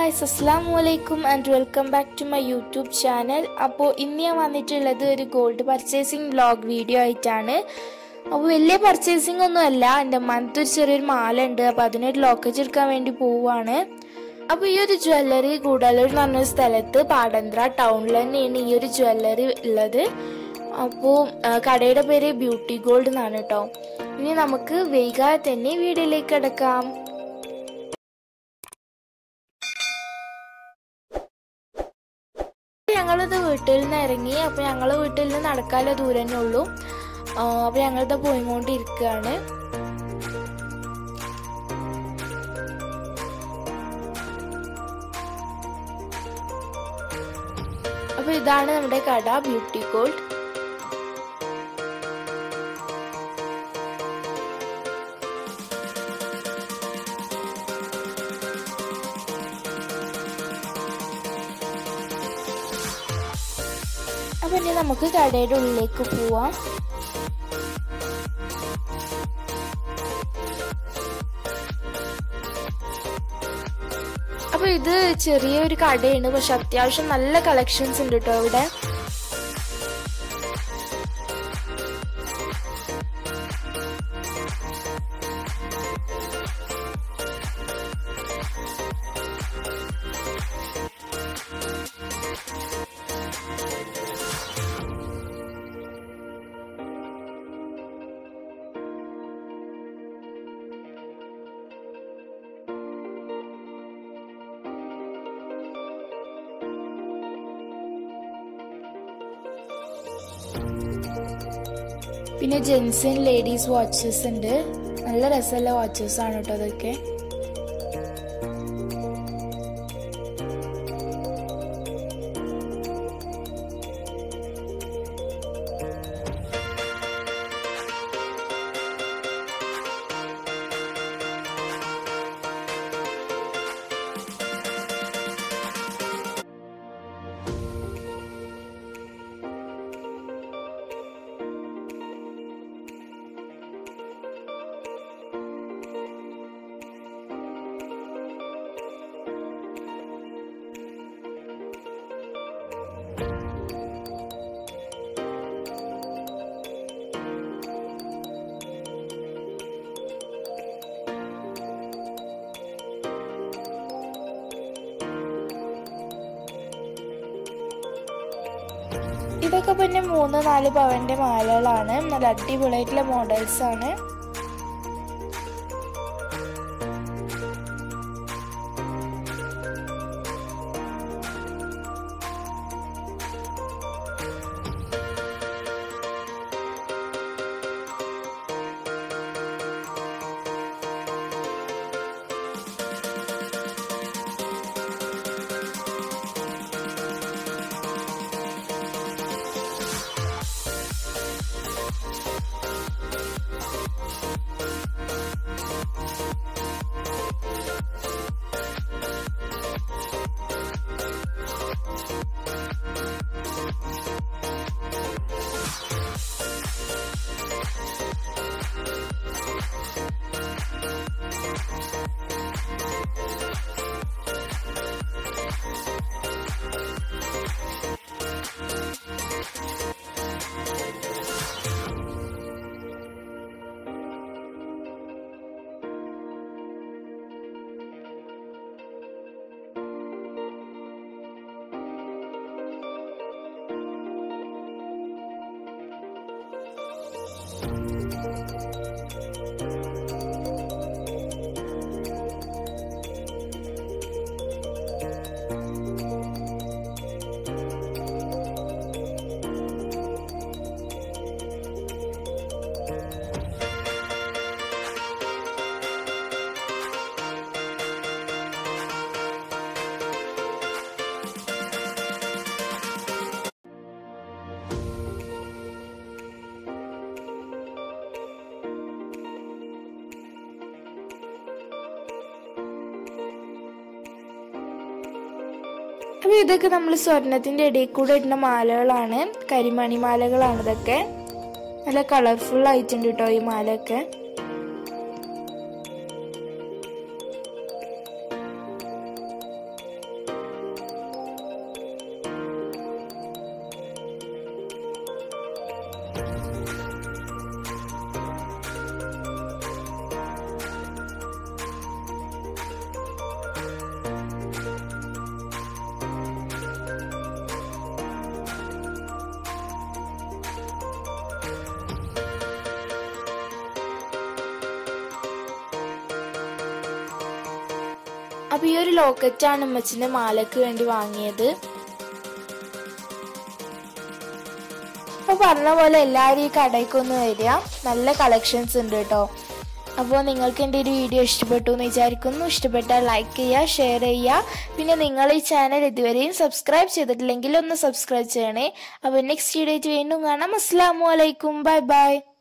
guys അസ്സാം വലൈക്കും and welcome back to my YouTube channel അപ്പോൾ ഇന്ന് ഞാൻ വന്നിട്ടുള്ളത് ഒരു ഗോൾഡ് പർച്ചേസിങ് വ്ളോഗ് വീഡിയോ ആയിട്ടാണ് അപ്പോൾ വലിയ പർച്ചേസിംഗ് ഒന്നും അല്ല എൻ്റെ മനത്ത് ഒരു ചെറിയൊരു മാല ഉണ്ട് അപ്പോൾ അതിനൊരു ലോക്കറ്റ് എടുക്കാൻ വേണ്ടി പോവുകയാണ് അപ്പോൾ ഈ ഒരു ജ്വല്ലറി കൂടാലൂർ എന്ന് പറഞ്ഞൊരു സ്ഥലത്ത് പാടന്ത്ര ടൗണിൽ തന്നെയാണ് ഈ ഒരു ജ്വല്ലറി ഉള്ളത് അപ്പോൾ കടയുടെ പേര് ബ്യൂട്ടി ഗോൾഡ് എന്നാണ് കേട്ടോ ഇനി നമുക്ക് വൈകാതെ തന്നെ വീഡിയോയിലേക്ക് കിടക്കാം ഞങ്ങളിത് വീട്ടിൽ നിന്ന് ഇറങ്ങി അപ്പോൾ ഞങ്ങൾ വീട്ടിൽ നിന്ന് നടക്കാനുള്ള ദൂരം തന്നെ ഉള്ളൂ അപ്പോൾ ഞങ്ങളിത് പോയിക്കൊണ്ടിരിക്കുകയാണ് അപ്പോൾ ഇതാണ് നമ്മുടെ കട ബ്യൂട്ടി ഗോൾഡ് അപ്പൊ ഇനി നമുക്ക് കടയുടെ ഉള്ളിലേക്ക് പോവാം അപ്പൊ ഇത് ചെറിയൊരു കടയാണ് പക്ഷെ അത്യാവശ്യം നല്ല കളക്ഷൻസ് ഉണ്ട് കേട്ടോ ഇവിടെ പിന്നെ ജെൻസ് ആൻഡ് ലേഡീസ് വാച്ചസ് ഉണ്ട് നല്ല രസമുള്ള വാച്ചസ് ആണ് കേട്ടോ അതൊക്കെ ഇതൊക്കെ പിന്നെ മൂന്ന് നാല് പവന്റെ മാലകളാണ് നല്ല അടിപൊളിയായിട്ടുള്ള മോഡൽസ് ആണ് അപ്പോൾ ഇതൊക്കെ നമ്മൾ സ്വർണത്തിൻ്റെ ഇടയിൽ കൂടെ ഇടുന്ന മാലകളാണ് കരിമണി മാലകളാണ് ഇതൊക്കെ നല്ല കളർഫുൾ ആയിട്ടുണ്ട് കേട്ടോ ഈ മാലയൊക്കെ അപ്പോൾ ഈ ഒരു ലോക്കറ്റാണ് ഉമ്മച്ചിൻ്റെ മാലയ്ക്ക് വേണ്ടി വാങ്ങിയത് അപ്പോൾ പറഞ്ഞ പോലെ എല്ലാവരും ഈ കടയ്ക്കൊന്ന് വരിക നല്ല കളക്ഷൻസ് ഉണ്ട് കേട്ടോ അപ്പോൾ നിങ്ങൾക്ക് എൻ്റെ ഒരു വീഡിയോ ഇഷ്ടപ്പെട്ടു എന്ന് വിചാരിക്കുന്നു ഇഷ്ടപ്പെട്ടാൽ ലൈക്ക് ചെയ്യുക ഷെയർ ചെയ്യുക പിന്നെ നിങ്ങൾ ഈ ചാനൽ ഇതുവരെയും സബ്സ്ക്രൈബ് ചെയ്തിട്ടില്ലെങ്കിൽ ഒന്ന് സബ്സ്ക്രൈബ് ചെയ്യണേ അപ്പോൾ നെക്സ്റ്റ് വീഡിയോ വീണ്ടും കാണാം അസ്സാം വലൈക്കും ബൈ ബൈ